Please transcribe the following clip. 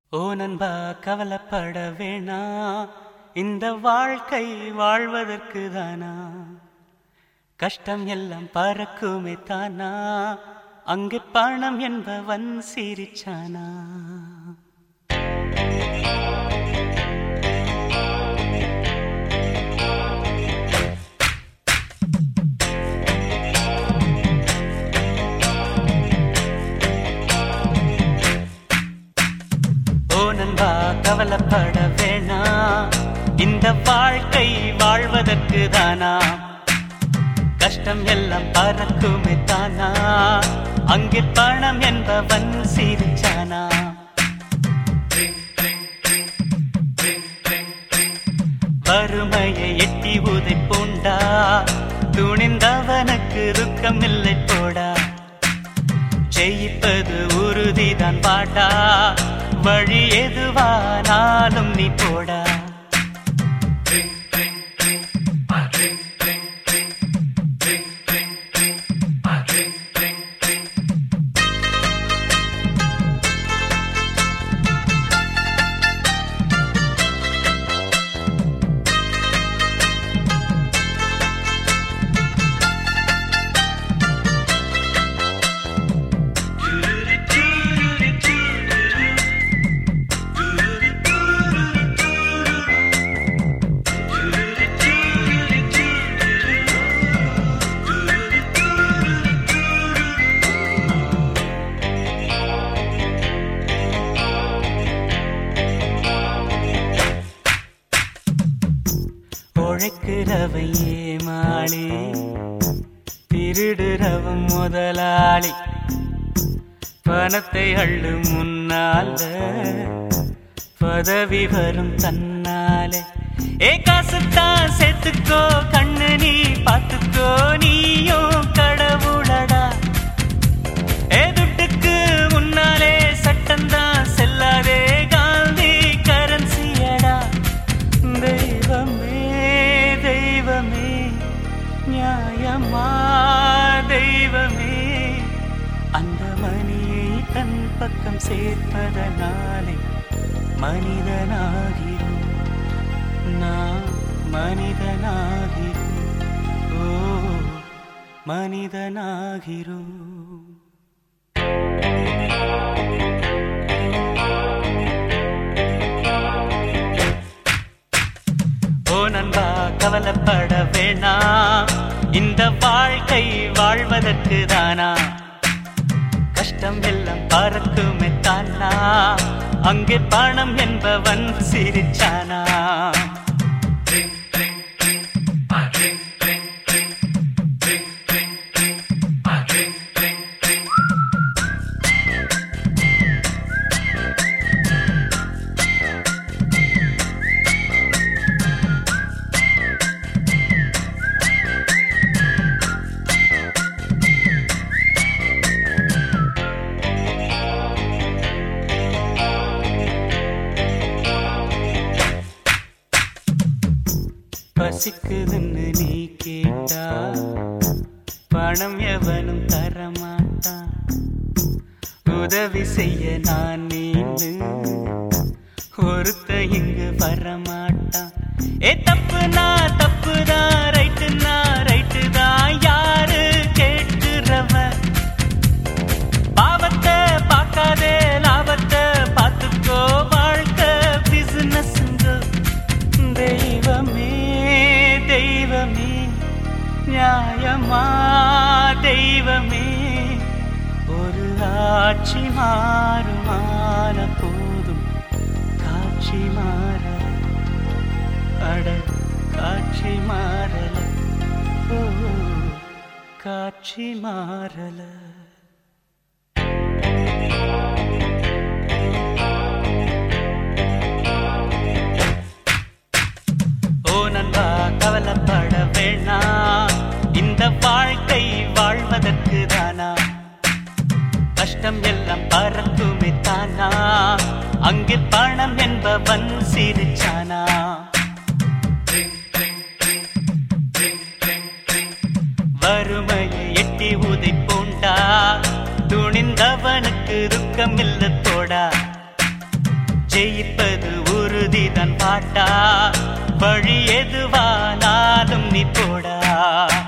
ஓ நண்பா கவலைப்பட வேணா இந்த வாழ்க்கை வாழ்வதற்கு தானா கஷ்டம் எல்லாம் பறக்குமே தானா அங்கு பணம் என்பவன் சிரிச்சானா ஓ நண்பா கவலைப்பட வேணா இந்த வாழ்க்கை வாழ்வதற்கு தானா கஷ்டம் எல்லாம் பறக்குமே தானா அங்கே பணம் என்பவன் சிரிச்சானா வறுமையை எட்டி உதை பூண்டா துணிந்தவனுக்கு துக்கம் இல்லை போடா ஜெயிப்பது உறுதிதான் பாடா வழி எதுவானாலும் நீ போடா உழைக்கிறவன் ஏமாளி திருடுறவன் முதலாளி பணத்தை அள்ளு முன்னால பதவி வரும் தன்னாலே ஏ காசுத்தான் சேர்த்துக்கோ கண்ணு நீ பார்த்துக்கோ நீயும் கடவுளடா ஏ துட்டுக்கு முன்னாலே சட்டம்தான் செல்லாதே காந்தி கரன்சியடா தெய்வமே தெய்வமே நியாயமா தெய்வமே அந்த மணியை தன் பக்கம் சேர்ப்பதனாலே மனிதனாகிறோம் நான் மனிதனாகிறோம் ஓ மனிதனாகிறோம் ஓ நண்பா கவலைப்பட வேணா இந்த வாழ்க்கை வாழ்வதற்கு தானா கஷ்டம் எல்லாம் பறக்குமே தானா அங்கே பணம் என்பவன் சிரிச்சானா பசிக்குதுன்னு நீ கேட்டா பணம் எவனும் தரமாட்டான் உதவி செய்ய நான் நீண்டு ஒருத்த இங்கு வரமாட்டான் ஏ தப்பு நான் தப்பு தான் ரைட்டு நான் ரைட்டு தான் யாரு கேட்கிறவன் பாவத்தை பார்க்காதே லாபத்தை பார்த்துக்கோ வாழ்க்கை பிசினஸ்ங்க தெய்வமே தெய்வமே நியாயமா தெய்வமே ஒரு ஆட்சி மாறுமான போதும் காட்சி மாறல அட காட்சி மாறல ஓ காட்சி மாறல ஓ நண்பா கவலைப்பட வேணா இந்த வாழ்க்கை வாழ்வதற்கு தானா கஷ்டம் எல்லாம் பறக்குமே தானா அங்கே பணம் என்பவன் சிரிச்சானா வறுமையை எட்டி உதை பூண்டா துணிந்தவனுக்கு துக்கம் இல்ல தோடா ஜெயிப்பது உறுதிதான் பாட்டா வழி எதுவானாலும் நீ போடா